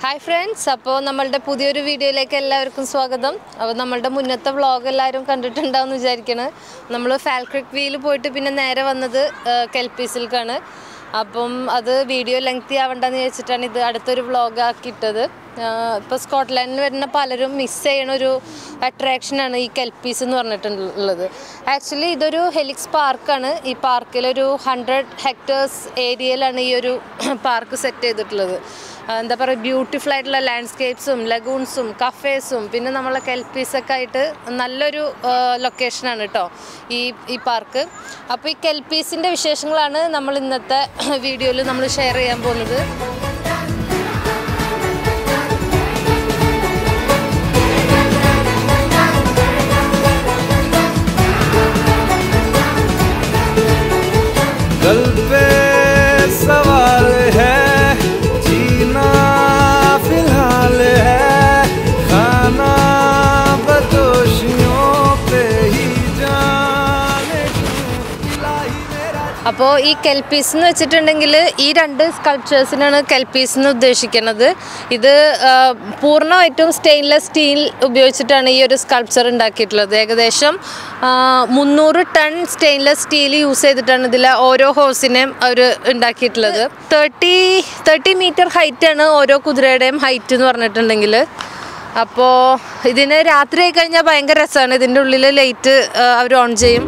hi friends അപ്പോൾ നമ്മളുടെ പുതിയൊരു വീഡിയോയിലേക്ക് എല്ലാവർക്കും സ്വാഗതം അപ്പോൾ നമ്മളുടെ മുന്നത്തെ വ്ളോഗ് എല്ലാവരും കണ്ടിട്ടുണ്ടാവും വിചാരിക്കണ് നമ്മൾ ഫാൽക്രിക് വീൽ പോയിട്ട് പിന്നെ നേരെ വന്നത് കെൽപ്പീസിൽക്കാണ് അപ്പം അത് വീഡിയോ ലെങ്തി ആവണ്ടെന്ന് ചോദിച്ചിട്ടാണ് ഇത് അടുത്തൊരു വ്ളോഗ് ആക്കിയിട്ടത് ഇപ്പോൾ സ്കോട്ട്ലാൻഡിൽ വരുന്ന പലരും മിസ് ചെയ്യണ ഒരു അട്രാക്ഷനാണ് ഈ കെൽപ്പീസ് എന്ന് പറഞ്ഞിട്ടുള്ളത് ആക്ച്വലി ഇതൊരു ഹെലിക്സ് പാർക്കാണ് ഈ പാർക്കിലൊരു ഹൺഡ്രഡ് ഹെക്ടേഴ്സ് ഏരിയയിലാണ് ഈ ഒരു പാർക്ക് സെറ്റ് ചെയ്തിട്ടുള്ളത് ആ, എന്താ പറയുക ബ്യൂട്ടിഫുൾ ആയിട്ടുള്ള ലാൻഡ്സ്കേപ്സും ലഗൂൺസും കഫേസും പിന്നെ നമ്മളെ കെൽപ്പീസൊക്കെ ആയിട്ട് നല്ലൊരു ലൊക്കേഷനാണ് കേട്ടോ ഈ ഈ പാർക്ക് അപ്പോൾ ഈ കെൽപ്പീസിൻ്റെ വിശേഷങ്ങളാണ് നമ്മൾ ഇന്നത്തെ വീഡിയോയിൽ നമ്മൾ ഷെയർ ചെയ്യാൻ പോകുന്നത് दिल पे सवाल है जीना फिलहाल है खाना बदोशियों पे ही जाने क्यों इलाही मेरा അപ്പോൾ ഈ കെൽപ്പീസ് എന്ന് വെച്ചിട്ടുണ്ടെങ്കിൽ ഈ രണ്ട് സ്കൾപ്ചേഴ്സിനാണ് കെൽപ്പീസ് എന്ന് ഉദ്ദേശിക്കുന്നത് ഇത് ആ, പൂർണ്ണമായിട്ടും സ്റ്റെയിൻലെസ് സ്റ്റീൽ ഉപയോഗിച്ചിട്ടാണ് ഈ ഒരു സ്കൾപ്ചർ ഉണ്ടാക്കിയിട്ടുള്ളത് ഏകദേശം ആ, മുന്നൂറ് ടൺ സ്റ്റെയിൻലെസ് സ്റ്റീൽ യൂസ് ചെയ്തിട്ടാണ് ഇതിൽ ഓരോ ഹോഴ്സിനെയും അവർ ഉണ്ടാക്കിയിട്ടുള്ളത് തേർട്ടി തേർട്ടി മീറ്റർ ഹൈറ്റാണ് ഓരോ കുതിരയുടെയും ഹൈറ്റ് എന്ന് പറഞ്ഞിട്ടുണ്ടെങ്കിൽ അപ്പോൾ ഇതിന് രാത്രി ആയി കഴിഞ്ഞാൽ ഭയങ്കര രസമാണ് ഇതിൻ്റെ ഉള്ളിൽ ലൈറ്റ് അവർ ഓൺ ചെയ്യും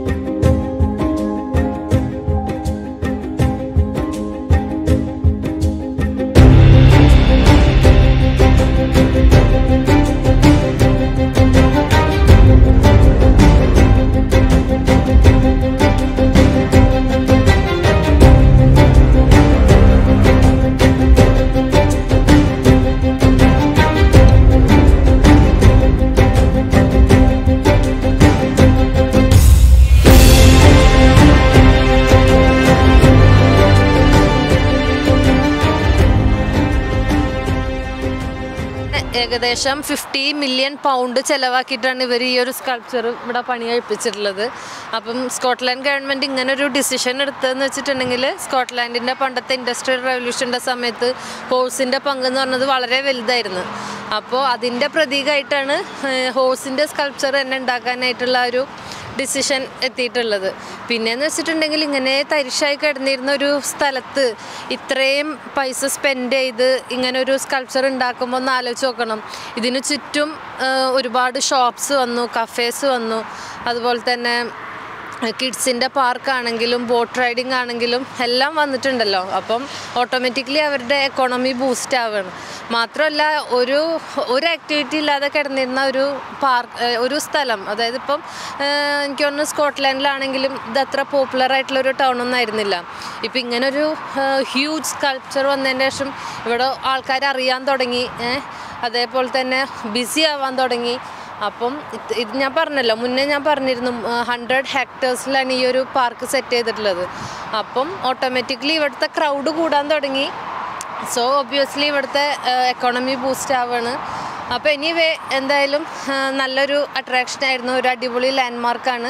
ഏകദേശം ഫിഫ്റ്റി മില്യൺ പൗണ്ട് ചെലവാക്കിയിട്ടാണ് ഇവർ ഈ ഒരു സ്കൾപ്ചർ ഇവിടെ പണി കഴിപ്പിച്ചിട്ടുള്ളത് അപ്പം സ്കോട്ട്ലാൻഡ് ഗവൺമെൻറ് ഇങ്ങനെ ഒരു ഡിസിഷൻ എടുത്തതെന്ന് വെച്ചിട്ടുണ്ടെങ്കിൽ സ്കോട്ട്ലാൻഡിൻ്റെ പണ്ടത്തെ ഇൻഡസ്ട്രിയൽ റവല്യൂഷൻ്റെ സമയത്ത് ഹോഴ്സിൻ്റെ പങ്കെന്ന് പറഞ്ഞത് വളരെ വലുതായിരുന്നു അപ്പോൾ അതിൻ്റെ പ്രതീകമായിട്ടാണ് ഹോഴ്സിൻ്റെ സ്കൾപ്ചർ തന്നെ ഉണ്ടാക്കാനായിട്ടുള്ള ഒരു ഡിസിഷൻ എത്തിയിട്ടുള്ളത് പിന്നെന്ന് വെച്ചിട്ടുണ്ടെങ്കിൽ ഇങ്ങനെ തരിശായി കിടന്നിരുന്ന ഒരു സ്ഥലത്ത് ഇത്രയും പൈസ സ്പെൻഡ് ചെയ്ത് ഇങ്ങനെ ഒരു സ്കൾപ്ചർ ഉണ്ടാക്കുമ്പോൾ ഒന്ന് ആലോചിച്ച് നോക്കണം ഇതിന് ചുറ്റും ആ, ഒരുപാട് ഷോപ്സ് വന്നു കഫേസ് വന്നു അതുപോലെ തന്നെ കിഡ്സിൻ്റെ പാർക്കാണെങ്കിലും ബോട്ട് റൈഡിംഗ് ആണെങ്കിലും എല്ലാം വന്നിട്ടുണ്ടല്ലോ അപ്പം ഓട്ടോമാറ്റിക്കലി അവരുടെ എക്കോണമി ബൂസ്റ്റ് ആവുകയാണ് മാത്രമല്ല ഒരു ഒരു ആക്ടിവിറ്റി ഇല്ലാതെ കിടന്നിരുന്ന ഒരു പാർക്ക് ഒരു സ്ഥലം അതായത് ഇപ്പം ഏഹ്, എനിക്ക് തോന്നുന്നു സ്കോട്ട്ലാൻഡിലാണെങ്കിലും ഇത് അത്ര പോപ്പുലർ ആയിട്ടുള്ള ഒരു ടൗൺ ഒന്നും ആയിരുന്നില്ല ഇപ്പം ഇങ്ങനൊരു ഹ്യൂജ് സ്കൾപ്ചർ വന്നതിന് ശേഷം ഇവിടെ ആൾക്കാർ അറിയാൻ തുടങ്ങി ഏഹ്, അതേപോലെ തന്നെ ബിസി ആവാൻ തുടങ്ങി അപ്പം ഇത് ഇത് ഞാൻ പറഞ്ഞല്ലോ മുന്നേ ഞാൻ പറഞ്ഞിരുന്നു ഹൺഡ്രഡ് ഹെക്ടേഴ്സിലാണ് ഈ ഒരു പാർക്ക് സെറ്റ് ചെയ്തിട്ടുള്ളത് അപ്പം ഓട്ടോമാറ്റിക്കലി ഇവിടുത്തെ ക്രൗഡ് കൂടാൻ തുടങ്ങി സോ ഒബ്വിയസ്ലി ഇവിടുത്തെ എക്കോണമി ബൂസ്റ്റ് ആവാണ് അപ്പോൾ എനിവേ എന്തായാലും ആ, നല്ലൊരു അട്രാക്ഷൻ ആയിരുന്നു ഒരു അടിപൊളി ലാൻഡ്മാർക്കാണ്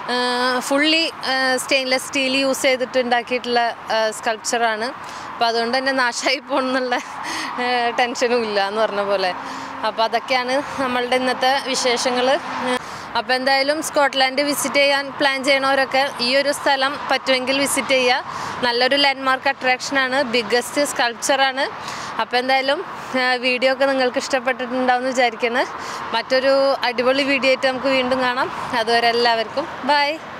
ഫുള്ളി സ്റ്റെയിൻലെസ് സ്റ്റീൽ യൂസ് ചെയ്തിട്ട് ഉണ്ടാക്കിയിട്ടുള്ള സ്കൾപ്ചറാണ് അപ്പോൾ അതുകൊണ്ട് തന്നെ നാശമായി പോകുന്നുള്ള ടെൻഷനും ഇല്ല എന്ന് പറഞ്ഞ പോലെ അപ്പോൾ അതൊക്കെയാണ് നമ്മളുടെ ഇന്നത്തെ വിശേഷങ്ങൾ അപ്പോൾ എന്തായാലും സ്കോട്ട്ലാൻഡ് വിസിറ്റ് ചെയ്യാൻ പ്ലാൻ ചെയ്യണവരൊക്കെ ഈ ഒരു സ്ഥലം പറ്റുമെങ്കിൽ വിസിറ്റ് ചെയ്യുക നല്ലൊരു ലാൻഡ്മാർക്ക് അട്രാക്ഷനാണ് ബിഗ്ഗസ്റ്റ് സ്കൾപ്ചറാണ് അപ്പോൾ എന്തായാലും വീഡിയോ ഒക്കെ നിങ്ങൾക്ക് ഇഷ്ടപ്പെട്ടിട്ടുണ്ടാവും എന്ന് വിചാരിക്കുന്നത് മറ്റൊരു അടിപൊളി വീഡിയോ ആയിട്ട് നമുക്ക് വീണ്ടും കാണാം അതുവരെ എല്ലാവർക്കും ബൈ